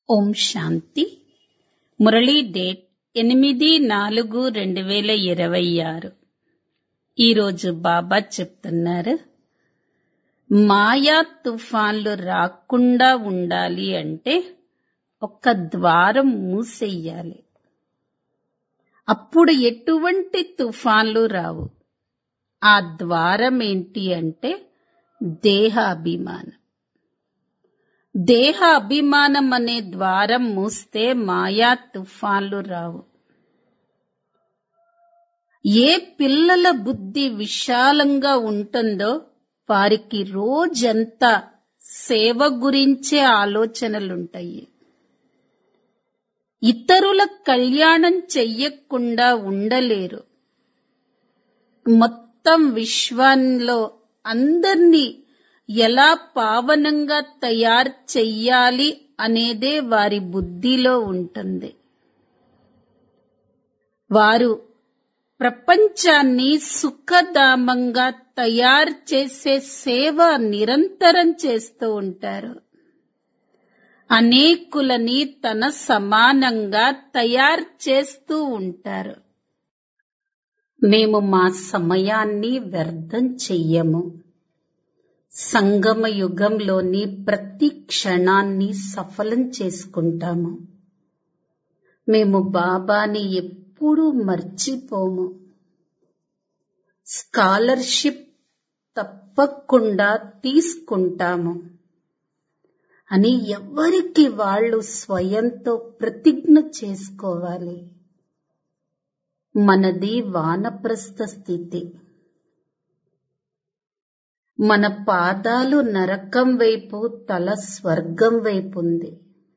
ఓం శాంతి Murali date ఎనిమిది నాలుగు రెండు వేల ఇరవై ఆరు ఈరోజు బాబా చెప్తున్నారు మాయా తుఫాన్లు రాకుండా ఉండాలి అంటే ఒక్క ద్వారం మూసెయ్యాలి అప్పుడు ఎటువంటి తుఫాన్లు రావు ఆ ద్వారం ఏంటి అంటే దేహ అభిమానం దేహ అభిమానం అనే ద్వారం మూస్తే మాయా తుఫాన్లు రావు ఏ పిల్లల బుద్ధి విశాలంగా ఉంటుందో వారికి రోజంతా సేవ గురించే ఆలోచనలుంటాయి ఇతరుల కళ్యాణం చెయ్యకుండా ఉండలేరు మొత్తం విశ్వంలో అందర్నీ ఎలా పావనంగా తయారు చెయ్యాలి అనేదే వారి బుద్ధిలో ఉంటుంది వారు ప్రపంచాన్ని సుఖధామంగా తయారు చేసే సేవ నిరంతరం చేస్తూ ఉంటారు అనేకులని తన సమానంగా తయారు చేస్తూ ఉంటారు మేము మా సమయాన్ని వ్యర్థం చెయ్యము సంగమ యుగంలోని ప్రతి క్షణాన్ని సఫలం చేసుకుంటాము మేము బాబాని ఎప్పుడూ మర్చిపోము స్కాలర్షిప్ తప్పకుండా తీసుకుంటాము అని ఎవరికి వాళ్ళు స్వయంతో ప్రతిజ్ఞ చేసుకోవాలి మనది వానప్రస్థ స్థితి మన పాదాలు నరకం వైపు తల స్వర్గం వైపు ఉంది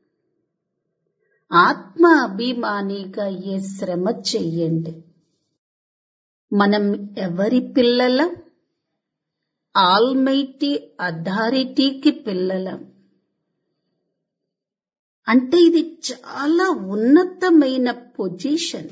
ఆత్మ అభిమానిగా ఏ శ్రమ చెయ్యండి మనం ఎవరి పిల్లలం ఆల్మైటీ అథారిటీకి పిల్లలం అంటే ఇది చాలా ఉన్నతమైన పొజిషన్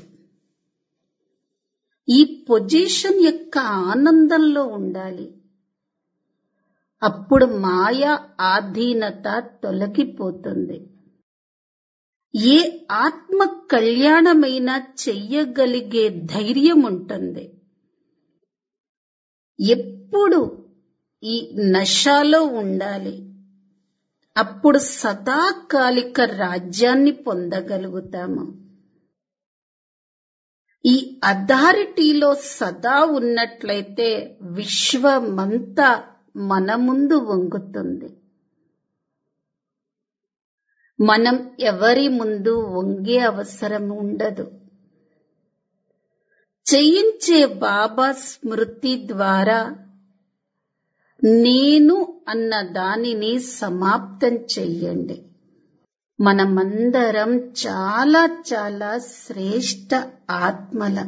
ఈ పొజిషన్ యొక్క ఆనందంలో ఉండాలి అప్పుడు మాయ ఆధీనత తొలగిపోతుంది ఏ ఆత్మ కళ్యాణమైనా చెయ్యగలిగే ధైర్యం ఉంటుంది ఎప్పుడు ఈ నషాలో ఉండాలి అప్పుడు సదాకాలిక రాజ్యాన్ని పొందగలుగుతాము ఈ అథారిటీలో సదా ఉన్నట్లయితే విశ్వమంతా మన ముందు వంగుతుంది మనం ఎవరి ముందు వంగే అవసరం ఉండదు చేయించే బాబా స్మృతి ద్వారా నేను అన్న దానిని సమాప్తం చెయ్యండి మనమందరం చాలా చాలా శ్రేష్ట ఆత్మలం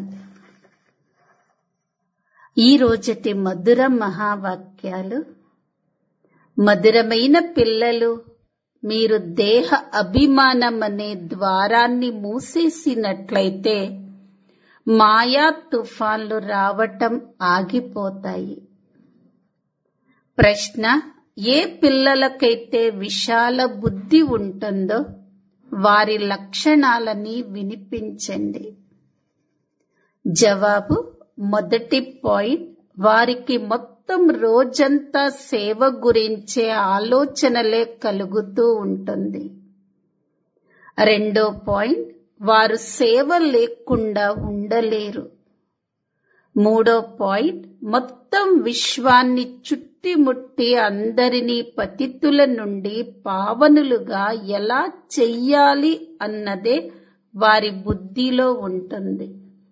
ఈ రోజటి మధుర మహావాక్యాలు మధురమైన పిల్లలు మీరు దేహ అభిమానం అనే ద్వారాన్ని మూసేసినట్లయితే మాయా తుఫాన్లు రావటం ఆగిపోతాయి ప్రశ్న ఏ పిల్లలకైతే విశాల బుద్ధి ఉంటుందో వారి లక్షణాలని వినిపించండి జవాబు మొదటి పాయింట్ వారికి మొత్తం రోజంతా సేవ గురించే ఆలోచనలే కలుగుతూ ఉంటుంది రెండో పాయింట్ వారు సేవ లేకుండా ఉండలేరు మూడో పాయింట్ మొత్తం విశ్వాన్ని చుట్టిముట్టి అందరినీ పతితుల నుండి పావనులుగా ఎలా చెయ్యాలి అన్నదే వారి బుద్ధిలో ఉంటుంది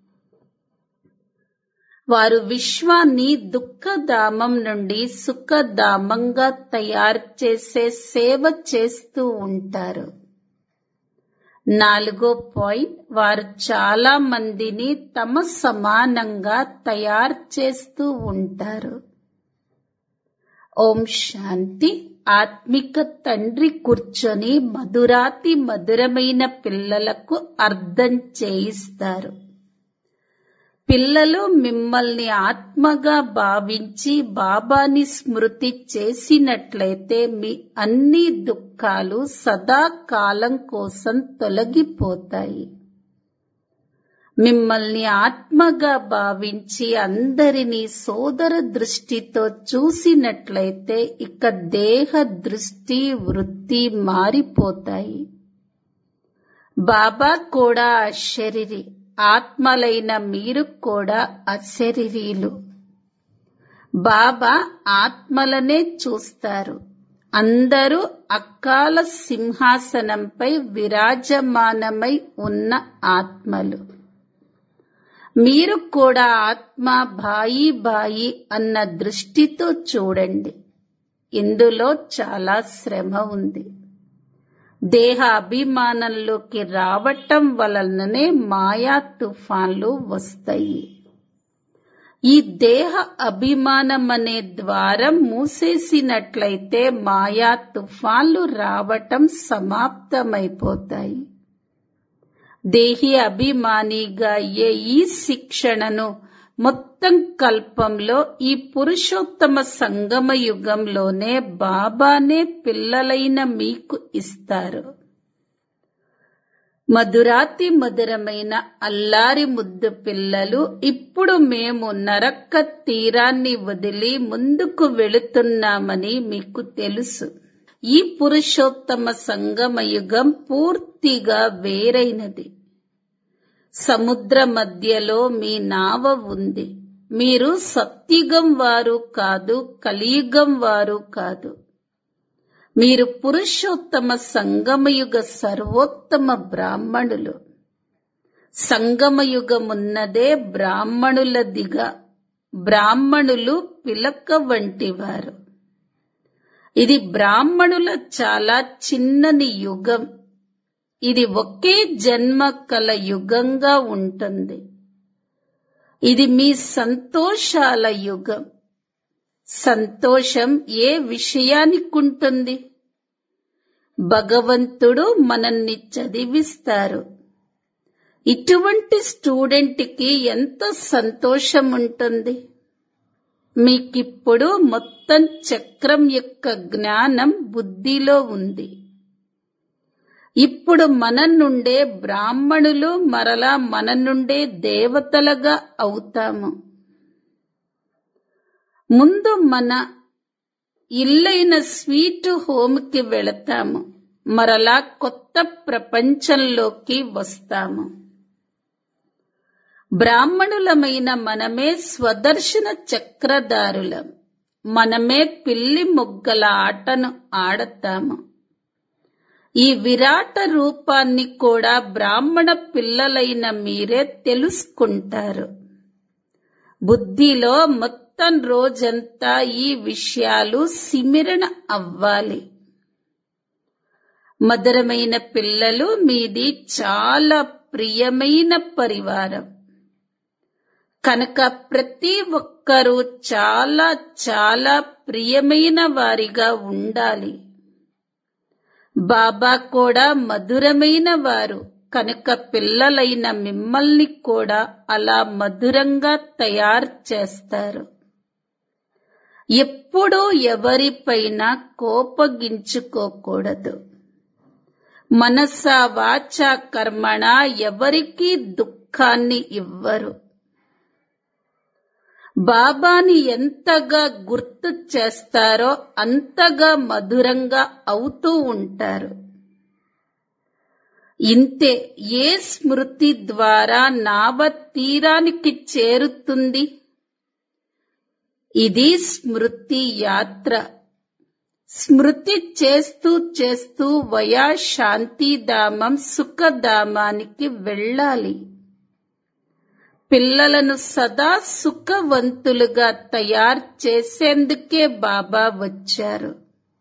వారు విశ్వాన్ని దుఃఖధామం నుండి సుఖధామంగా తయారు చేసే సేవ చేస్తూ ఉంటారు నాలుగో పాయింట్ వారు చాలా మందిని తమ సమానంగా తయారు చేస్తూ ఉంటారు ఓం శాంతి ఆత్మిక తండ్రి కూర్చొని మధురాతి మధురమైన పిల్లలకు అర్థం చేయిస్తారు పిల్లలు మిమ్మల్ని ఆత్మగా భావించి బాబాని స్మృతి చేసినట్లయితే మీ అన్ని దుఃఖాలు సదాకాలం కోసం తొలగిపోతాయి మిమ్మల్ని ఆత్మగా భావించి అందరినీ సోదర దృష్టితో చూసినట్లయితే ఇక దేహ దృష్టి వృత్తి మారిపోతాయి బాబా కూడా అశరీరి ఆత్మలైన మీరు కూడా అశరీరీలు బాబా ఆత్మలనే చూస్తారు అందరూ అకాల సింహాసనంపై విరాజమానమై ఉన్న ఆత్మలు మీరు కూడా ఆత్మ బాయి బాయి అన్న దృష్టితో చూడండి ఇందులో చాలా శ్రమ ఉంది దేహ అభిమానంలోకి రావటం వలననే మాయా తుఫాన్లు వస్తాయి ఈ దేహ అభిమానం అనే ద్వారం మూసేసినట్లయితే మాయా తుఫాన్లు రావటం సమాప్తమైపోతాయి దేహి అభిమానిగా అయ్యే ఈ శిక్షణను మొత్తం కల్పంలో ఈ పురుషోత్తమ సంగమ యుగంలోనే బాబానే పిల్లలైన మీకు ఇస్తారు మధురాతి మధురమైన అల్లారి ముద్దు పిల్లలు ఇప్పుడు మేము నరక్క తీరాన్ని వదిలి ముందుకు వెళుతున్నామని మీకు తెలుసు ఈ పురుషోత్తమ సంగమ యుగం పూర్తిగా వేరైనది సముద్ర మధ్యలో మీ నావ ఉంది మీరు సత్యుగం వారు కాదు కలియుగం వారు కాదు మీరు పురుషోత్తమ సంగమయుగ సర్వోత్తమ బ్రాహ్మణులు సంగమయుగమున్నదే బ్రాహ్మణులదిగా బ్రాహ్మణులు పిలక వంటివారు ఇది బ్రాహ్మణుల చాలా చిన్నని యుగం ఇది ఒకే జన్మ కల యుగంగా ఉంటుంది ఇది మీ సంతోషాల యుగం సంతోషం ఏ విషయానికుంటుంది భగవంతుడు మనల్ని చదివిస్తారు ఇటువంటి స్టూడెంట్కి ఎంత సంతోషం ఉంటుంది మీకిప్పుడు మొత్తం చక్రం యొక్క జ్ఞానం బుద్ధిలో ఉంది ఇప్పుడు మన నుండే బ్రాహ్మణులు మరలా మన నుండే దేవతలుగా అవుతాము ముందు మన ఇల్లైన స్వీట్ హోమ్కి వెళతాము మరలా కొత్త ప్రపంచంలోకి వస్తాము బ్రాహ్మణులమైన మనమే స్వదర్శన చక్రధారులం మనమే పిల్లి మొగ్గల ఆటను ఆడతాము ఈ విరాట రూపాన్ని కూడా బ్రాహ్మణ పిల్లలైన మీరే తెలుసుకుంటారు బుద్ధిలో మొత్తం రోజంతా ఈ విషయాలు సిమిరణ అవ్వాలి మధురమైన పిల్లలు మీది చాలా ప్రియమైన పరివారం కనుక ప్రతి ఒక్కరూ చాలా చాలా ప్రియమైన వారిగా ఉండాలి బాబా కూడా మధురమైన వారు కనుక పిల్లలైన మిమ్మల్ని కూడా అలా మధురంగా తయారు చేస్తారు ఎప్పుడూ ఎవరిపైన కోపగించుకోకూడదు మనస వాచ కర్మణ ఎవరికీ దుఃఖాన్ని ఇవ్వరు బాబాని ఎంతగా గుర్తు చేస్తారో అంతగా మధురంగా అవుతూ ఉంటారు ఇంతే ఏ స్మృతి ద్వారా నావ తీరానికి చేరుతుంది ఇది స్మృతి యాత్ర స్మృతి చేస్తూ చేస్తూ వయా శాంతిధామం సుఖధామానికి వెళ్ళాలి పిల్లలను సదా సుఖవంతులుగా తయారు చేసేందుకే బాబా వచ్చారు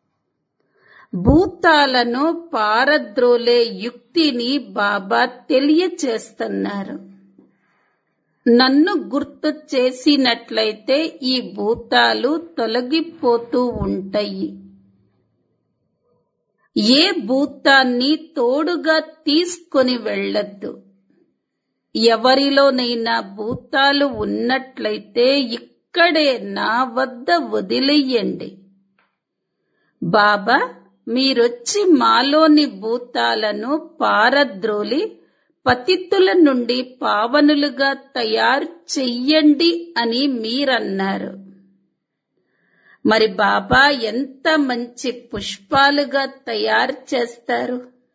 భూతాలను పారద్రోలే యుక్తిని బాబా తెలియచేస్తున్నారు నన్ను గుర్తు చేసినట్లయితే ఈ భూతాలు తొలగిపోతూ ఉంటాయి ఏ భూతాన్ని తోడుగా తీసుకొని వెళ్ళొద్దు ఎవరిలోనైనా భూతాలు ఉన్నట్లయితే ఇక్కడే నా వద్ద వదిలేయండి బాబా మీరొచ్చి మాలోని భూతాలను పారద్రోలి పతితుల నుండి పావనులుగా తయారు చెయ్యండి అని మీరన్నారు మరి బాబా ఎంత మంచి పుష్పాలుగా తయారు చేస్తారు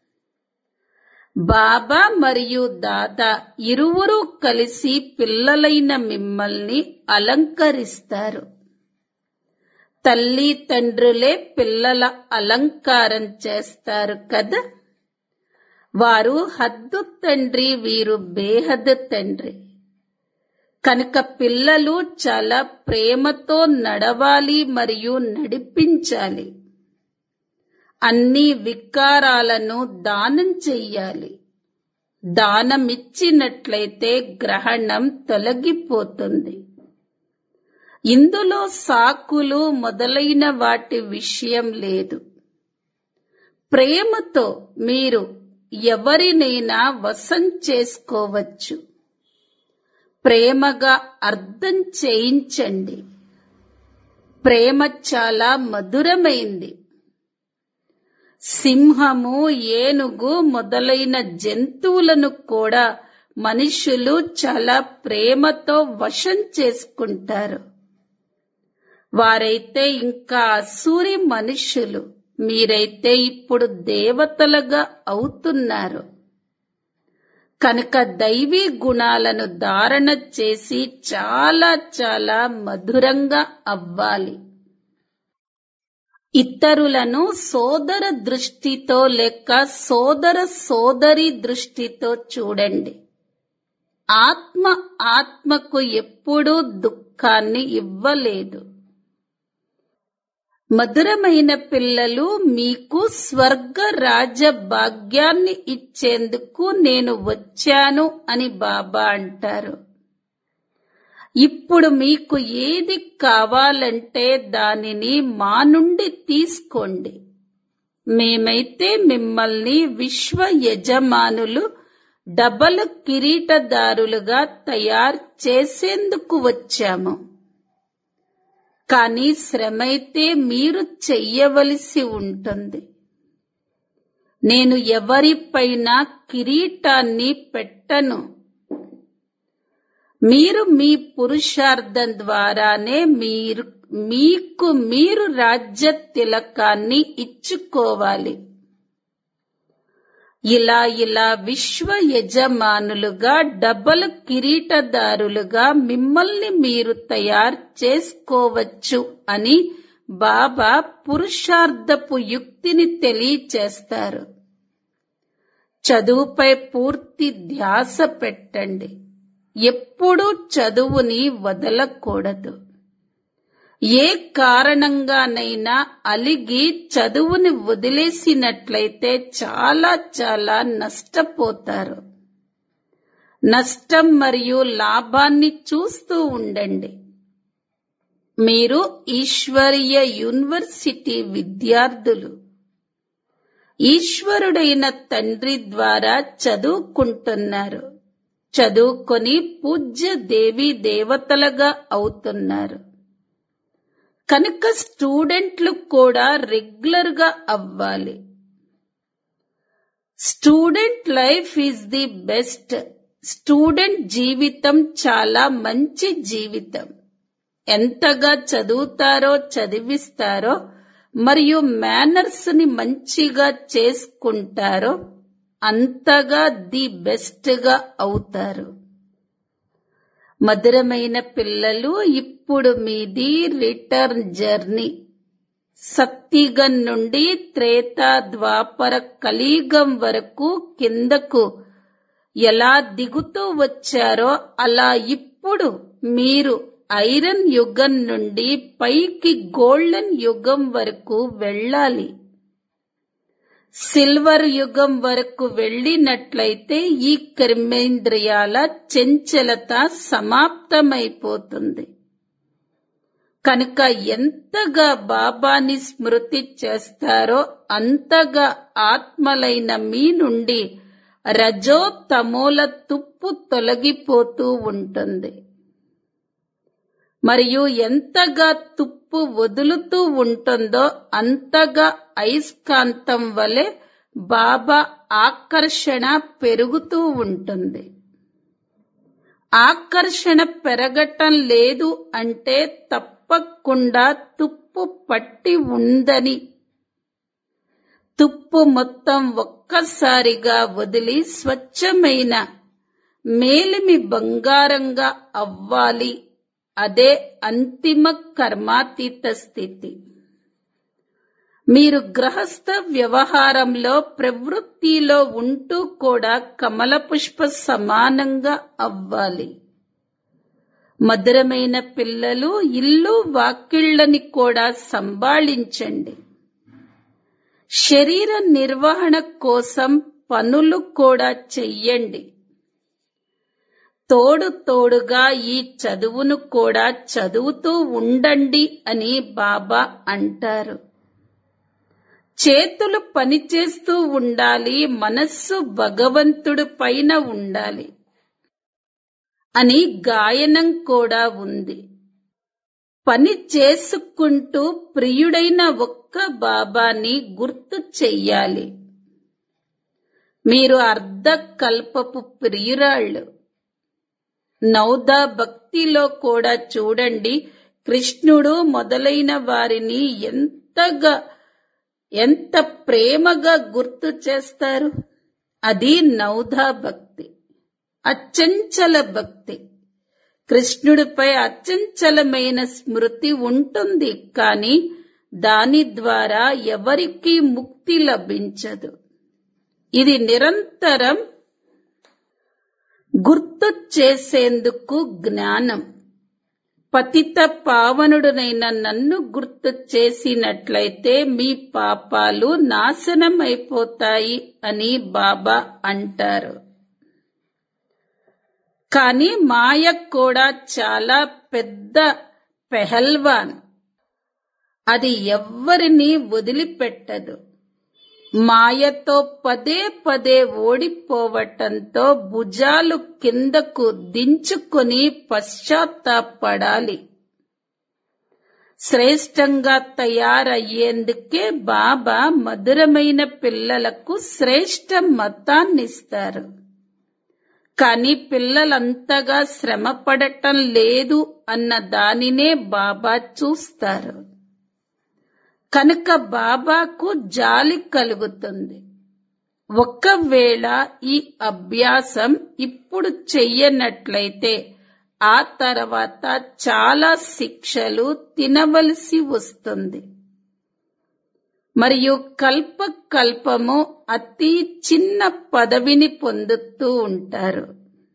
బాబా మరియు దాదా ఇరువురు కలిసి పిల్లలైన మిమ్మల్ని అలంకరిస్తారు తల్లి తండ్రులే పిల్లల అలంకారం చేస్తారు కదా వారు హద్దు తండ్రి వీరు బేహద్దు తండ్రి కనుక పిల్లలు చాలా ప్రేమతో నడవాలి మరియు నడిపించాలి అన్ని వికారాలను దానం చెయ్యాలి దానమిచ్చినట్లయితే గ్రహణం తొలగిపోతుంది ఇందులో సాకులు మొదలైన వాటి విషయం లేదు ప్రేమతో మీరు ఎవరినైనా వశం చేసుకోవచ్చు ప్రేమగా అర్థం చేయించండి ప్రేమ చాలా మధురమైంది సింహము ఏనుగు మొదలైన జంతువులను కూడా మనుషులు చాలా ప్రేమతో వశం చేసుకుంటారు వారైతే ఇంకా అసూరి మనుషులు మీరైతే ఇప్పుడు దేవతలుగా అవుతున్నారు కనుక దైవీ గుణాలను ధారణ చేసి చాలా చాలా మధురంగా అవ్వాలి ఇతరులను సోదర దృష్టితో లేక సోదర సోదరి దృష్టితో చూడండి ఆత్మ ఆత్మకు ఎప్పుడూ దుఃఖాన్ని ఇవ్వలేదు మధురమైన పిల్లలు మీకు స్వర్గ రాజ భాగ్యాన్ని ఇచ్చేందుకు నేను వచ్చాను అని బాబా అంటారు ఇప్పుడు మీకు ఏది కావాలంటే దానిని మా నుండి తీసుకోండి మేమైతే మిమ్మల్ని విశ్వ యజమానులు డబల్ కిరీటదారులుగా తయారు చేసేందుకు వచ్చాము కానీ శ్రమైతే మీరు చెయ్యవలసి ఉంటుంది నేను ఎవరిపైన కిరీటాన్ని పెట్టను మీరు మీ పురుషార్థం ద్వారానే మీరు మీకు మీరు రాజ్య తిలకాన్ని ఇచ్చుకోవాలి ఇలా ఇలా విశ్వ యజమానులుగా డబల్ కిరీటదారులుగా మిమ్మల్ని మీరు తయారు చేసుకోవచ్చు అని బాబా పురుషార్థపు యుక్తిని తెలియచేస్తారు చదువుపై పూర్తి ధ్యాస పెట్టండి ఎప్పుడూ చదువుని వదలకూడదు ఏ కారణంగానైనా అలిగి చదువుని వదిలేసినట్లయితే చాలా చాలా నష్టపోతారు నష్టం మరియు లాభాన్ని చూస్తూ ఉండండి మీరు ఈశ్వరీయ యూనివర్సిటీ విద్యార్థులు ఈశ్వరుడైన తండ్రి ద్వారా చదువుకుంటున్నారు చదువుకొని పూజ్య దేవి దేవతలుగా అవుతున్నారు కనుక స్టూడెంట్లు కూడా రెగ్యులర్ గా అవ్వాలి student life is the best student జీవితం చాలా మంచి జీవితం ఎంతగా చదువుతారో చదివిస్తారో మరియు మేనర్స్ ని మంచిగా చేసుకుంటారో అంతగా ది బెస్ట్ గా అవుతారు మధురమైన పిల్లలు ఇప్పుడు మీది రిటర్న్ జర్నీ సత్తిగం నుండి త్రేతా ద్వాపర కలియుగం వరకు కిందకు ఎలా దిగుతూ వచ్చారో అలా ఇప్పుడు మీరు ఐరన్ యుగం నుండి పైకి గోల్డెన్ యుగం వరకు వెళ్ళాలి సిల్వర్ యుగం వరకు వెళ్ళినట్లయితే ఈ కర్మేంద్రియాల చెంచలత సమాప్తమైపోతుంది కనుక ఎంతగా బాబాని స్మృతి చేస్తారో అంతగా ఆత్మలైన మీ నుండి రజో తమోల తుప్పు తొలగిపోతూ ఉంటుంది మరియు ఎంతగా తుప్పు వదులుతూ ఉంటుందో అంతగా అయస్కాంతం వలె బాబా ఆకర్షణ పెరుగుతూ ఉంటుంది ఆకర్షణ పెరగటం లేదు అంటే తప్పకుండా తుప్పు పట్టి ఉందని తుప్పు మొత్తం ఒక్కసారిగా వదిలి స్వచ్ఛమైన మేలిమి బంగారంగా అవ్వాలి అదే అంతిమ కర్మాతీత స్థితి మీరు గ్రహస్థ వ్యవహారంలో ప్రవృత్తిలో ఉంటూ కూడా కమల పుష్ప సమానంగా అవ్వాలి మధురమైన పిల్లలు ఇల్లు వాకిళ్లని కూడా సంభాళించండి శరీర నిర్వహణ కోసం పనులు కూడా చెయ్యండి తోడు తోడుగా ఈ చదువును కూడా చదువుతూ ఉండండి అని బాబా అంటారు చేతులు పనిచేస్తూ ఉండాలి మనస్సు భగవంతుడి పైన ఉండాలి అని గాయనం కూడా ఉంది పని చేసుకుంటూ ప్రియుడైన ఒక్క బాబాని గుర్తు చెయ్యాలి మీరు అర్ధకల్పపు ప్రియురాళ్ళు నౌదా భక్తిలో కూడా చూడండి కృష్ణుడు మొదలైన వారిని ఎంతగా ఎంత ప్రేమగా గుర్తు చేస్తారు అది నౌదా భక్తి అచంచల భక్తి కృష్ణుడిపై అచంచలమైన స్మృతి ఉంటుంది కానీ దాని ద్వారా ఎవరికీ ముక్తి లభించదు ఇది నిరంతరం గుర్తు చేసేందుకు జ్ఞానం పతిత పావనుడునైన నన్ను గుర్తు చేసినట్లయితే మీ పాపాలు నాశనమైపోతాయి అని బాబా అంటారు కానీ మాయ కూడా చాలా పెద్ద పెహల్వాన్ అది ఎవ్వరిని వదిలిపెట్టదు మాయతో పదే పదే ఓడిపోవటంతో భుజాలు కిందకు దించుకొని పశ్చాత్తాపడాలి శ్రేష్టంగా తయారయ్యేందుకే బాబా మధురమైన పిల్లలకు శ్రేష్ట మతాన్నిస్తారు కానీ పిల్లలంతగా శ్రమ పడటం లేదు అన్న దానినే బాబా చూస్తారు కనుక బాబాకు జాలి కలుగుతుంది ఒకవేళ ఈ అభ్యాసం ఇప్పుడు చెయ్యనట్లయితే ఆ తర్వాత చాలా శిక్షలు తినవలసి వస్తుంది మరియు కల్ప కల్పము అతి చిన్న పదవిని పొందుతూ ఉంటారు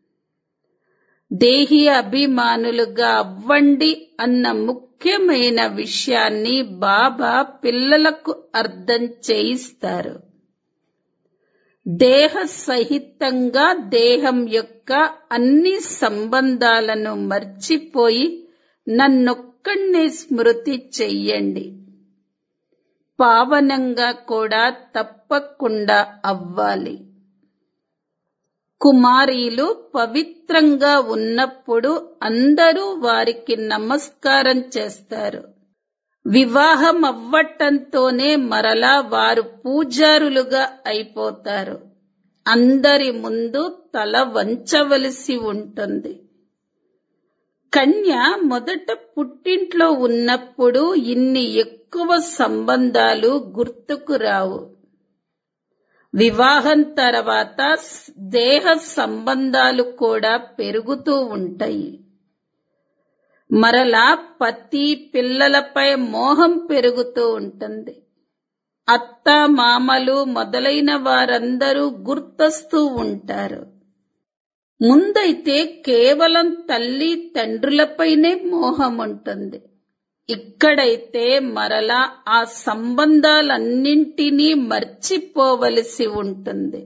దేహి అభిమానులుగా అవ్వండి అన్న ముఖ్యమైన విషయాన్ని బాబా పిల్లలకు అర్థం చేయిస్తారు దేహ సహితంగా దేహం యొక్క అన్ని సంబంధాలను మర్చిపోయి నన్నొక్కడినే స్మృతి చెయ్యండి పావనంగా కూడా తప్పకుండా అవ్వాలి కుమారీలు పవిత్రంగా ఉన్నప్పుడు అందరూ వారికి నమస్కారం చేస్తారు వివాహం అవ్వటంతోనే మరలా వారు పూజారులుగా అయిపోతారు అందరి ముందు తల వంచవలసి ఉంటుంది కన్య మొదట పుట్టింట్లో ఉన్నప్పుడు ఇన్ని ఎక్కువ సంబంధాలు గుర్తుకు రావు వివాహం తర్వాత దేహ సంబంధాలు కూడా పెరుగుతూ ఉంటాయి మరలా పతి పిల్లలపై మోహం పెరుగుతూ ఉంటుంది అత్త మామలు మొదలైన వారందరూ గుర్తొస్తూ ఉంటారు ముందైతే కేవలం తల్లి తండ్రులపైనే మోహం ఉంటుంది ఇక్కడైతే మరలా ఆ సంబంధాలన్నింటినీ మర్చిపోవలసి ఉంటుంది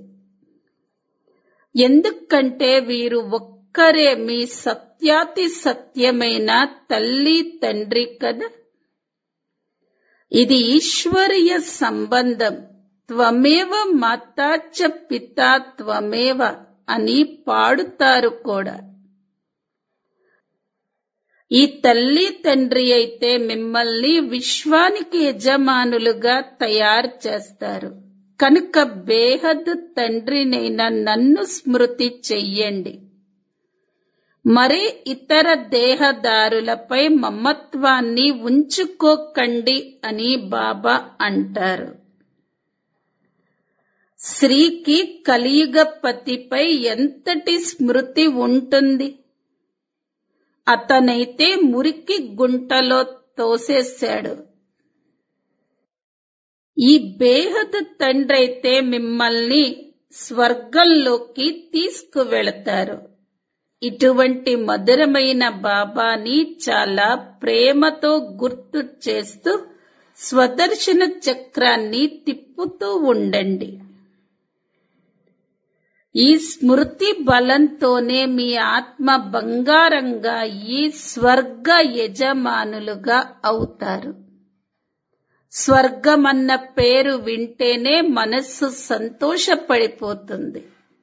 ఎందుకంటే వీరు ఒక్కరే మీ సత్యాతి సత్యమైన తల్లి తండ్రి కదా ఇది ఈశ్వరీయ సంబంధం త్వమేవ మాతా చ పితా త్వమేవ అని పాడుతారు కూడా ఈ తల్లి తండ్రి అయితే మిమ్మల్ని విశ్వానికి యజమానులుగా తయారు చేస్తారు కనుక బేహద్ తండ్రినైన నన్ను స్మృతి చెయ్యండి మరి ఇతర దేహదారులపై మమత్వాన్ని ఉంచుకోకండి అని బాబా అంటారు స్త్రీకి కలియుగ పతిపై ఎంతటి స్మృతి ఉంటుంది అతనైతే మురికి గుంటలో తోసేశాడు ఈ బేహద్ తండ్రైతే మిమ్మల్ని స్వర్గంలోకి తీసుకువెళతారు ఇటువంటి మధురమైన బాబాని చాలా ప్రేమతో గుర్తు చేస్తూ స్వదర్శన చక్రాన్ని తిప్పుతూ ఉండండి ఈ స్మృతి బలంతోనే మీ ఆత్మ బంగారంగా ఈ స్వర్గ యజమానులుగా అవుతారు స్వర్గమన్న పేరు వింటేనే మనస్సు సంతోషపడిపోతుంది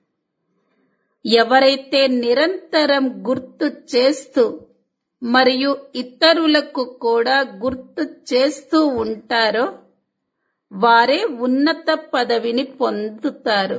ఎవరైతే నిరంతరం గుర్తు చేస్తూ మరియు ఇతరులకు కూడా గుర్తు చేస్తూ ఉంటారో వారే ఉన్నత పదవిని పొందుతారు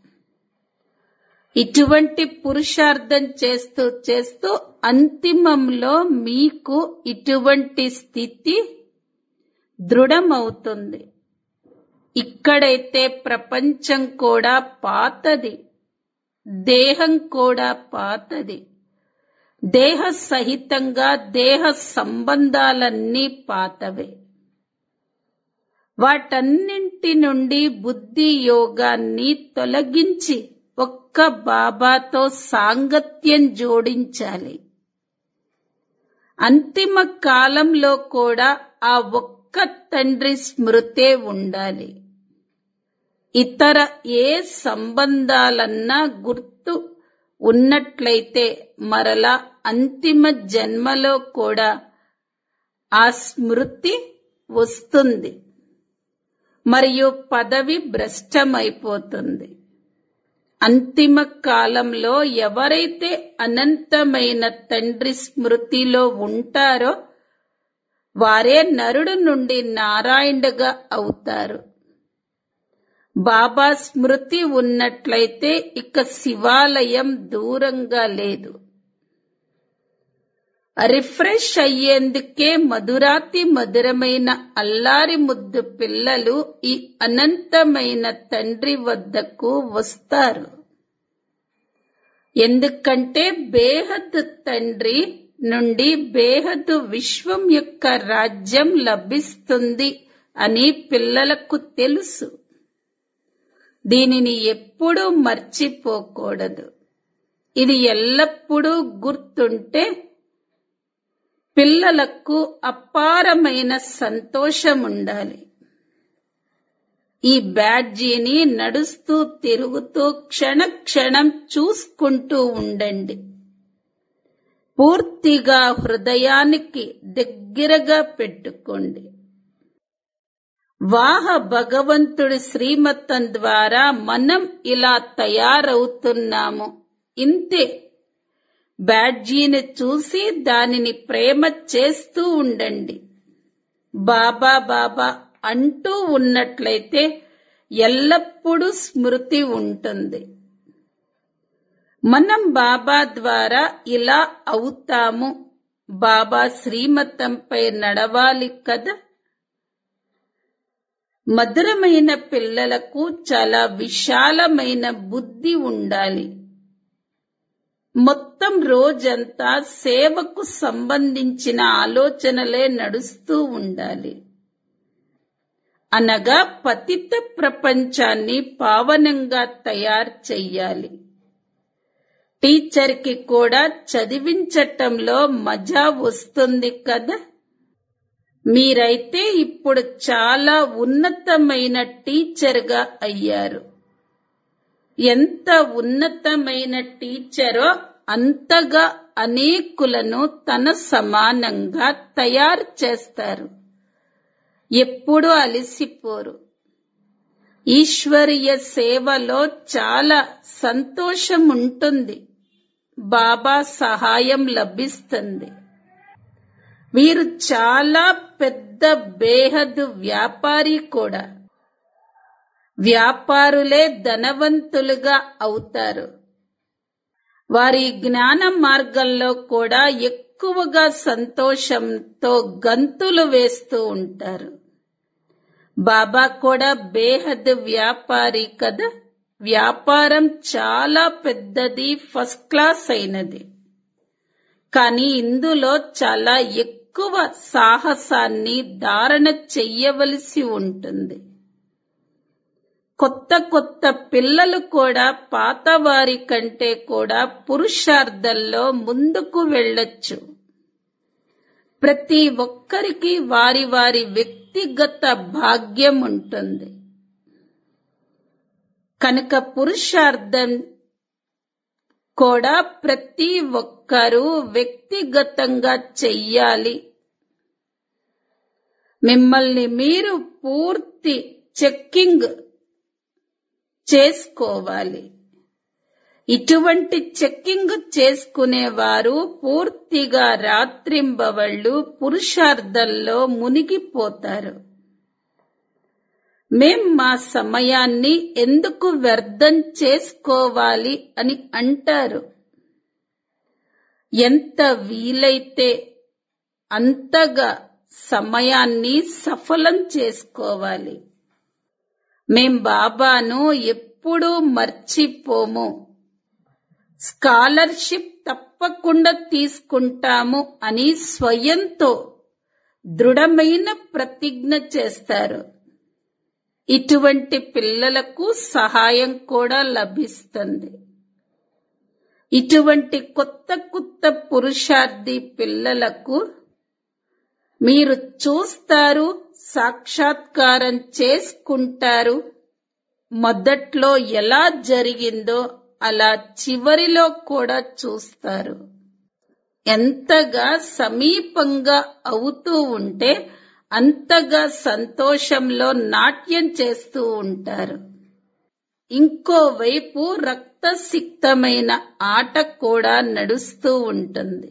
ఇటువంటి పురుషార్థం చేస్తూ చేస్తూ అంతిమంలో మీకు ఇటువంటి స్థితి దృఢమవుతుంది ఇక్కడైతే ప్రపంచం కూడా పాతది దేహం కూడా పాతది దేహ సహితంగా దేహ సంబంధాలన్నీ పాతవే వాటన్నింటి నుండి బుద్ధి యోగాన్ని తొలగించి ఒక్క బాబాతో సాంగత్యం జోడించాలి అంతిమ కాలంలో కూడా ఆ ఒక్క తండ్రి స్మృతే ఉండాలి ఇతర ఏ సంబంధాలన్నా గుర్తు ఉన్నట్లయితే మరలా అంతిమ జన్మలో కూడా ఆ స్మృతి వస్తుంది మరియు పదవి భ్రష్టమైపోతుంది అంతిమ కాలంలో ఎవరైతే అనంతమైన తండ్రి స్మృతిలో ఉంటారో వారే నరుడు నుండి నారాయణుడుగా అవుతారు బాబా స్మృతి ఉన్నట్లయితే ఇక శివాలయం దూరంగా లేదు రిఫ్రెష్ అయ్యేందుకే మధురాతి మధురమైన అల్లారి ముద్దు పిల్లలు ఈ అనంతమైన తండ్రి వద్దకు వస్తారు ఎందుకంటే బేహద్ తండ్రి నుండి బేహద్దు విశ్వం యొక్క రాజ్యం లభిస్తుంది అని పిల్లలకు తెలుసు దీనిని ఎప్పుడూ మర్చిపోకూడదు ఇది ఎల్లప్పుడూ గుర్తుంటే పిల్లలకు అపారమైన సంతోషం ఉండాలి ఈ బ్యాడ్జీని నడుస్తూ తిరుగుతూ క్షణ క్షణం చూసుకుంటూ ఉండండి పూర్తిగా హృదయానికి దగ్గరగా పెట్టుకోండి వాహ భగవంతుడి శ్రీమతం ద్వారా మనం ఇలా తయారవుతున్నాము ఇంతే బ్యాడ్జీని చూసి దానిని ప్రేమ చేస్తూ ఉండండి బాబా బాబా అంటూ ఉన్నట్లయితే ఎల్లప్పుడూ స్మృతి ఉంటుంది మనం బాబా ద్వారా ఇలా అవుతాము బాబా శ్రీమతంపై నడవాలి కదా మధురమైన పిల్లలకు చాలా విశాలమైన బుద్ధి ఉండాలి మొత్తం రోజంతా సేవకు సంబంధించిన ఆలోచనలే నడుస్తూ ఉండాలి అనగా పతిత ప్రపంచాన్ని పావనంగా తయారు చెయ్యాలి టీచర్కి కూడా చదివించటంలో మజా వస్తుంది కదా మీరైతే ఇప్పుడు చాలా ఉన్నతమైన టీచర్గా అయ్యారు ఎంత ఉన్నతమైన టీచరో అంతగా అనేకులను తన సమానంగా తయారు చేస్తారు ఎప్పుడూ అలసిపోరు ఈశ్వరీయ సేవలో చాలా సంతోషం ఉంటుంది బాబా సహాయం లభిస్తుంది వీరు చాలా పెద్ద బేహద్దు వ్యాపారి కూడా వ్యాపారులే ధనవంతులుగా అవుతారు వారి జ్ఞాన మార్గంలో కూడా ఎక్కువగా సంతోషంతో గంతులు వేస్తూ ఉంటారు బాబా కూడా బేహద్ వ్యాపారి కదా వ్యాపారం చాలా పెద్దది ఫస్ట్ క్లాస్ అయినది కానీ ఇందులో చాలా ఎక్కువ సాహసాన్ని ధారణ చెయ్యవలసి ఉంటుంది కొత్త కొత్త పిల్లలు కూడా పాత వారి కంటే కూడా పురుషార్థంలో ముందుకు వెళ్ళొచ్చు ప్రతి ఒక్కరికి వారి వారి వ్యక్తిగత భాగ్యం ఉంటుంది కనుక పురుషార్థం కూడా ప్రతి ఒక్కరూ వ్యక్తిగతంగా చెయ్యాలి మిమ్మల్ని మీరు పూర్తి చెక్కింగ్ చేసుకోవాలి ఇటువంటి చెక్కింగ్ చేసుకునేవారు పూర్తిగా రాత్రింబవళ్ళు పురుషార్థంలో మునిగిపోతారు మేం మా సమయాన్ని ఎందుకు వ్యర్థం చేసుకోవాలి అని అంటారు ఎంత వీలైతే అంతగా సమయాన్ని సఫలం చేసుకోవాలి మేం బాబాను ఎప్పుడూ మర్చిపోము స్కాలర్షిప్ తప్పకుండా తీసుకుంటాము అని స్వయంతో దృఢమైన ప్రతిజ్ఞ చేస్తారు ఇటువంటి పిల్లలకు సహాయం కూడా లభిస్తుంది ఇటువంటి కొత్త కొత్త పురుషార్థి పిల్లలకు మీరు చూస్తారు సాక్షాత్కారం చేసుకుంటారు మొదట్లో ఎలా జరిగిందో అలా చివరిలో కూడా చూస్తారు ఎంతగా సమీపంగా అవుతూ ఉంటే అంతగా సంతోషంలో నాట్యం చేస్తూ ఉంటారు ఇంకోవైపు రక్తసిక్తమైన ఆట కూడా నడుస్తూ ఉంటుంది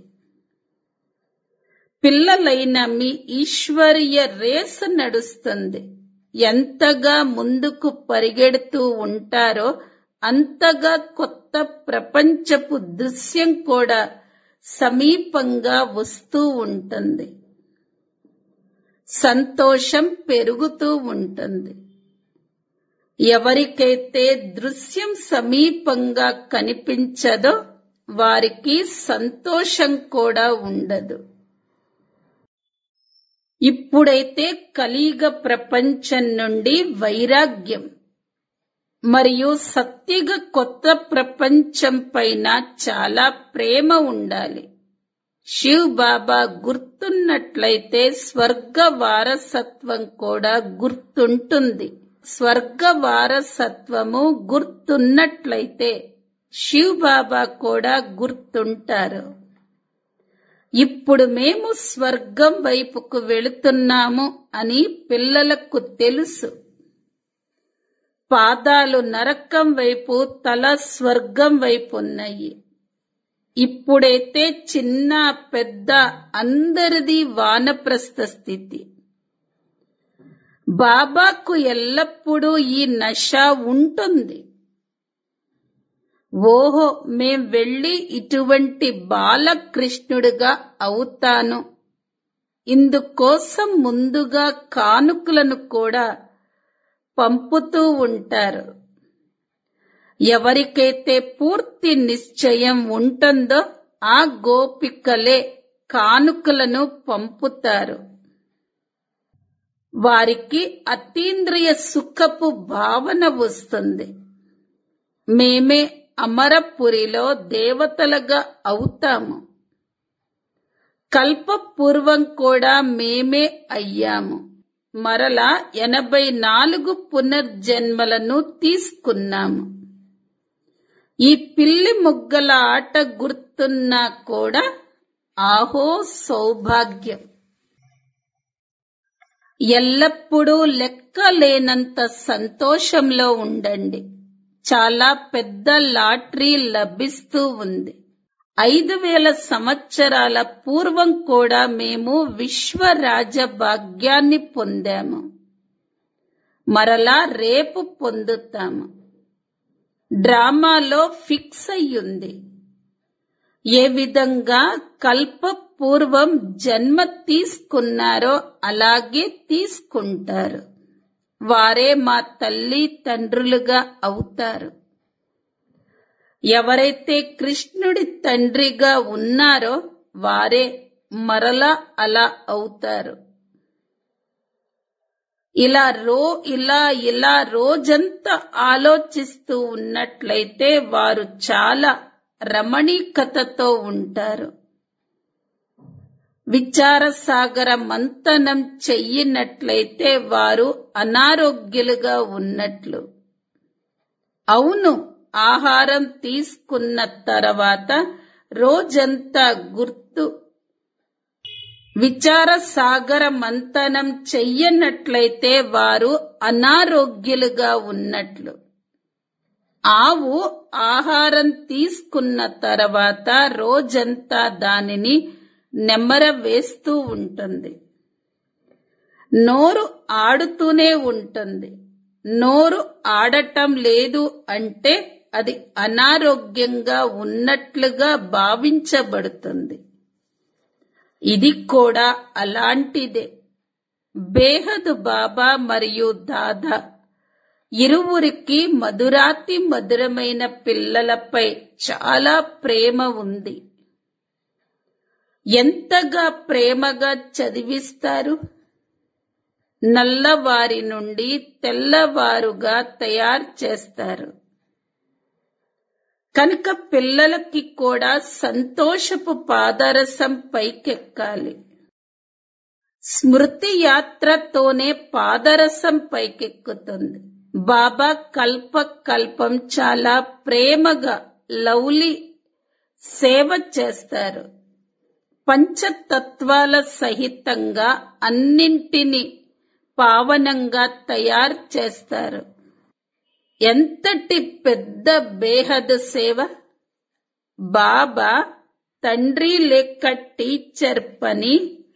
పిల్లలైన మీ ఈశ్వరీయ రేస్ నడుస్తుంది ఎంతగా ముందుకు పరిగెడుతూ ఉంటారో అంతగా కొత్త ప్రపంచపు దృశ్యం కూడా సమీపంగా వస్తూ ఉంటుంది సంతోషం పెరుగుతూ ఉంటుంది ఎవరికైతే దృశ్యం సమీపంగా కనిపించదో వారికి సంతోషం కూడా ఉండదు ఇప్పుడైతే కలియుగ ప్రపంచం నుండి వైరాగ్యం మరియు సత్యగ కొత్త ప్రపంచం పైన చాలా ప్రేమ ఉండాలి శివ్ బాబా గుర్తున్నట్లయితే స్వర్గ వారసత్వం కూడా గుర్తుంటుంది స్వర్గ వారసత్వము గుర్తున్నట్లయితే శివ్ బాబా కూడా గుర్తుంటారు ఇప్పుడు మేము స్వర్గం వైపుకు వెళుతున్నాము అని పిల్లలకు తెలుసు పాదాలు నరకం వైపు తల స్వర్గం వైపు ఉన్నాయి ఇప్పుడైతే చిన్న పెద్ద అందరిది వానప్రస్థ స్థితి బాబాకు ఎల్లప్పుడూ ఈ నష ఉంటుంది ఓహో మేం వెళ్ళి ఇటువంటి బాలకృష్ణుడిగా అవుతాను ఇందుకోసం ముందుగా కానుకలను కూడా పంపుతూ ఉంటారు ఎవరికైతే పూర్తి నిశ్చయం ఉంటుందో ఆ గోపికలే కానుకలను పంపుతారు వారికి అతీంద్రియ సుఖపు భావన వస్తుంది మేమే అమరపురిలో దేవతలుగా అవుతాము కల్పపూర్వం కూడా మేమే అయ్యాము మరలా ఎనభై నాలుగు పునర్జన్మలను తీసుకున్నాము ఈ పిల్లి ముగ్గల ఆట గుర్తున్నా కూడా ఆహో సౌభాగ్యం ఎల్లప్పుడూ లెక్క లెక్కలేనంత సంతోషంలో ఉండండి చాలా పెద్ద లాటరీ లభిస్తూ ఉంది ఐదు వేల సంవత్సరాల పూర్వం కూడా మేము విశ్వరాజ భాగ్యాన్ని పొందాము మరలా రేపు పొందుతాము డ్రామాలో ఫిక్స్ అయ్యుంది ఏ విధంగా కల్ప పూర్వం జన్మ తీసుకున్నారో అలాగే తీసుకుంటారు వారే మా తల్లి తండ్రులుగా అవుతారు ఎవరైతే కృష్ణుడి తండ్రిగా ఉన్నారో వారే మరలా అలా అవుతారు ఇలా రో ఇలా ఇలా రోజంతా ఆలోచిస్తూ ఉన్నట్లయితే వారు చాలా రమణీకతతో ఉంటారు విచార సాగర మంతనం చెయ్యినట్లయితే వారు అనారోగ్యులుగా ఉన్నట్లు అవును ఆహారం తీసుకున్న తర్వాత రోజంతా గుర్తు విచార సాగర మంతనం చెయ్యనట్లయితే వారు అనారోగ్యులుగా ఉన్నట్లు ఆవు ఆహారం తీసుకున్న తర్వాత రోజంతా దానిని నెమ్మర వేస్తూ ఉంటుంది నోరు ఆడుతూనే ఉంటుంది నోరు ఆడటం లేదు అంటే అది అనారోగ్యంగా ఉన్నట్లుగా భావించబడుతుంది ఇది కూడా అలాంటిదే బేహదు బాబా మరియు దాదా ఇరువురికి మధురాతి మధురమైన పిల్లలపై చాలా ప్రేమ ఉంది ఎంతగా ప్రేమగా చదివిస్తారు నల్లవారి నుండి తెల్లవారుగా తయారు చేస్తారు కనుక పిల్లలకి కూడా సంతోషపు పాదరసం పైకెక్కాలి స్మృతి యాత్రతోనే పాదరసం పైకెక్కుతుంది బాబా కల్ప కల్పం చాలా ప్రేమగా లౌలి సేవ చేస్తారు పంచతత్వాల సహితంగా అన్నింటినీ పావనంగా తయారు చేస్తారు ఎంతటి పెద్ద బేహద్ సేవ బాబా తండ్రి లేక టీచర్ పని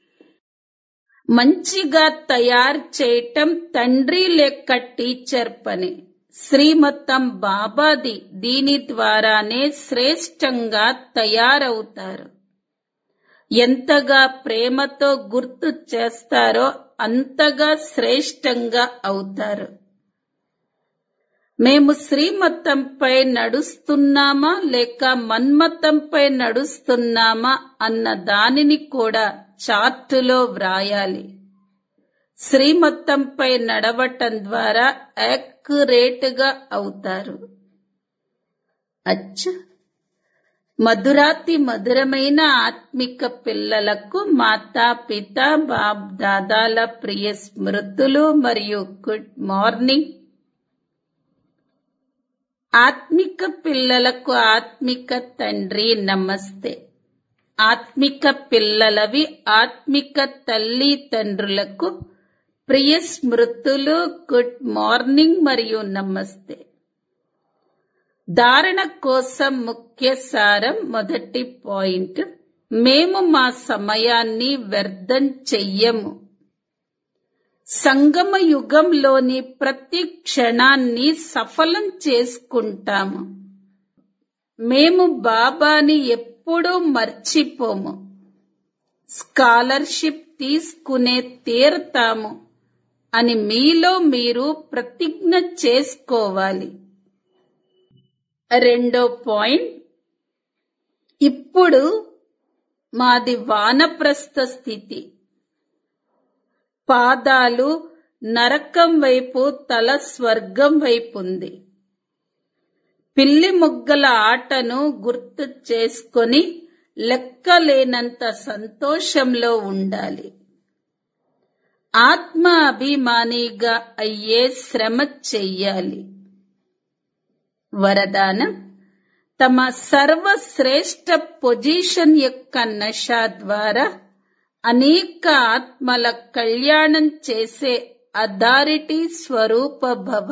మంచిగా తయారు చేయటం తండ్రి లేక టీచర్ పని శ్రీమతం బాబాది దీని ద్వారానే శ్రేష్టంగా తయారవుతారు ఎంతగా ప్రేమతో గుర్తు చేస్తారో అంతగా శ్రేష్టంగా అవుతారు మేము శ్రీమతంపై నడుస్తున్నామా లేక మన్మతంపై నడుస్తున్నామా అన్న దానిని కూడా చార్టులో వ్రాయాలి శ్రీమతంపై నడవటం ద్వారా యాక్యురేట్ గా అవుతారు అచ్చ మధురాతి మధురమైన ఆత్మిక పిల్లలకు మాతా పిత బాబ్ దాదాల ప్రియ స్మృతులు మరియు గుడ్ మార్నింగ్ ఆత్మిక పిల్లలకు ఆత్మిక తండ్రి నమస్తే ఆత్మిక పిల్లలవి ఆత్మిక తల్లి తండ్రులకు ప్రియ స్మృతులు గుడ్ మార్నింగ్ మరియు నమస్తే ధారణ కోసం ముఖ్య సారం మొదటి పాయింట్ మేము మా సమయాన్ని వ్యర్థం చెయ్యము సంగమ యుగంలోని ప్రతి క్షణాన్ని సఫలం చేసుకుంటాము మేము బాబాని ఎప్పుడూ మర్చిపోము స్కాలర్షిప్ తీసుకునే తీరతాము అని మీలో మీరు ప్రతిజ్ఞ చేసుకోవాలి రెండో పాయింట్ ఇప్పుడు మాది వానప్రస్థ స్థితి పాదాలు నరకం వైపు తల స్వర్గం వైపు ఉంది పిల్లి ముగ్గల ఆటను గుర్తు చేసుకొని లెక్కలేనంత సంతోషంలో ఉండాలి ఆత్మ అభిమానిగా అయ్యే శ్రమ చెయ్యాలి వరదానం తమ సర్వశ్రేష్ఠ పొజిషన్ యొక్క నష ద్వారా అనేక ఆత్మల కళ్యాణం చేసే అథారిటీ స్వరూప భవ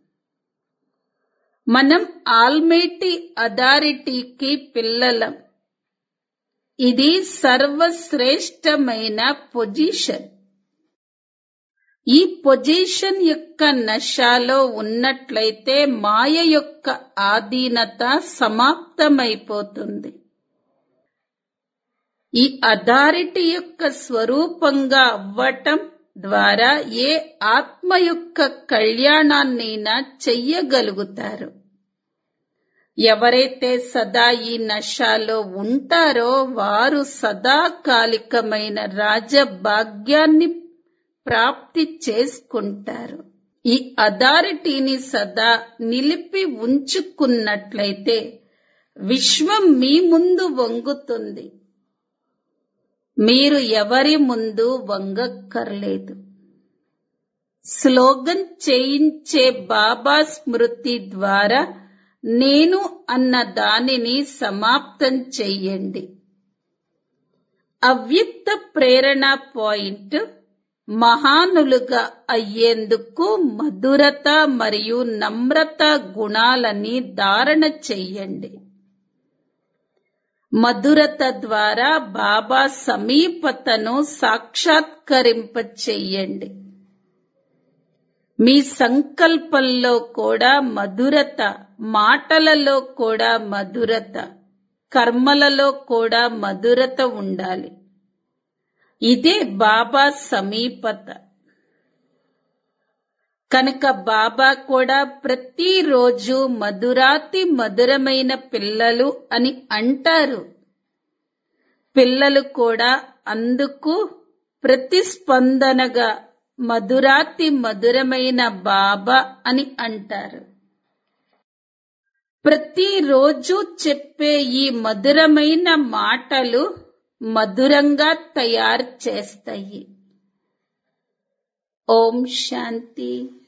మనం ఆల్మేటి అథారిటీకి పిల్లలం ఇది సర్వశ్రేష్టమైన పొజిషన్ ఈ పొజిషన్ యొక్క నశాలో ఉన్నట్లయితే మాయ యొక్క ఆధీనత సమాప్తమైపోతుంది ఈ అథారిటీ యొక్క స్వరూపంగా అవ్వటం ద్వారా ఏ ఆత్మ యొక్క కళ్యాణాన్నైనా చెయ్యగలుగుతారు ఎవరైతే సదా ఈ నశాలో ఉంటారో వారు సదాకాలికమైన రాజభాగ్యాన్ని ప్రాప్తి చేసుకుంటారు ఈ అథారిటీని సదా నిలిపి ఉంచుకున్నట్లయితే విశ్వం మీ ముందు వంగుతుంది మీరు ఎవరి ముందు వంగక్కర్లేదు స్లోగన్ చేయించే బాబా స్మృతి ద్వారా నేను అన్న దానిని సమాప్తం చెయ్యండి అవ్యక్త ప్రేరణ పాయింట్ మహానులుగా అయ్యేందుకు మధురత మరియు నమ్రత గుణాలని ధారణ చెయ్యండి మధురత ద్వారా బాబా సమీపతను సాక్షాత్కరింప చెయ్యండి మీ సంకల్పంలో కూడా మధురత మాటలలో కూడా మధురత కర్మలలో కూడా మధురత ఉండాలి ఇదే బాబా సమీపత కనుక బాబా కూడా ప్రతిరోజు మధురాతి మధురమైన పిల్లలు అని అంటారు పిల్లలు కూడా అందుకు ప్రతిస్పందనగా మధురాతి మధురమైన బాబా అని అంటారు ప్రతిరోజు చెప్పే ఈ మధురమైన మాటలు మధురంగా తయారు చేస్తాయి ఓం శాంతి